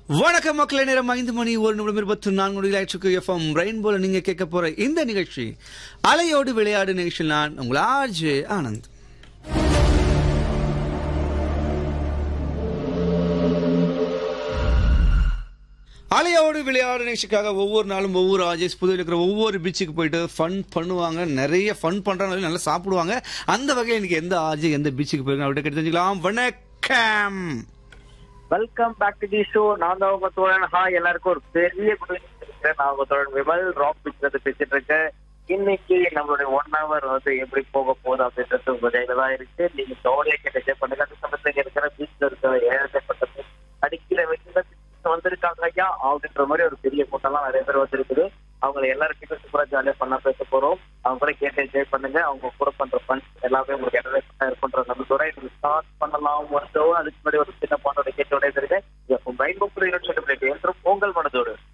வணக்கம் மக்களே நேரம் ஐந்து மணி ஒரு நிமிடம் இருபத்தி நான்கு நொடிகளாயிற்றுக்கு எஃப்எம் ரெயின்போல நீங்க கேட்க போற இந்த நிகழ்ச்சி அலையோடு விளையாடு நிகழ்ச்சியில் நான் உங்கள் ஆர்ஜே ஆனந்த் அலையோடு விளையாடு நிகழ்ச்சிக்காக ஒவ்வொரு நாளும் ஒவ்வொரு ஆஜேஸ் புதுவில் இருக்கிற ஒவ்வொரு பீச்சுக்கு போயிட்டு ஃபன் பண்ணுவாங்க நிறைய ஃபன் பண்றாங்க நல்லா சாப்பிடுவாங்க அந்த வகையில் இன்னைக்கு எந்த ஆஜே எந்த பீச்சுக்கு போயிருக்காங்க அப்படி கேட்டு தெரிஞ்சுக்கலாம் வணக்கம் welcome back to the show நான் தான் உங்க தோழன் ஹாய் எல்லாருக்கும் ஒரு பெரிய குட் ஈவினிங் நான் உங்க தோழன் விமல் ராக் பிக்சர் பேசிட்டு இருக்கேன் இன்னைக்கு நம்மளுடைய ஒன் ஹவர் வந்து எப்படி போக போகுது அப்படின்றது உங்க கையில தான் இருக்கு நீங்க ஜோலியா கேட்டு என்ஜாய் பண்ணுங்க அது சமயத்துல இருக்கிற பீச்ல இருக்கிற ஏழப்பட்ட அடிக்கிற வெயில வந்திருக்காங்க ஐயா அப்படின்ற மாதிரி ஒரு பெரிய கூட்டம்லாம் நிறைய பேர் வந்திருக்குது அவங்களை எல்லாருக்கிட்ட சூப்பரா ஜாலியா பண்ணா பேச போறோம் அவங்க கூட கேட்டு என்ஜாய் பண்ணுங்க அவங்க கூட பண்ற ஃபன்ஸ் எல்லாமே உங்களுக்கு என்டர்டைன் இருக்குன்ற நம்பிக்கையோட இது ஸ்டார்ட் பண்ணலாம் ஒரு show. அதுக்கு முன்னாடி ஒரு சின்ன பாட்டோட கேட்டோட இருக்கு எப்போ பிரைன் புக் என்றும் உங்கள் மனதோடு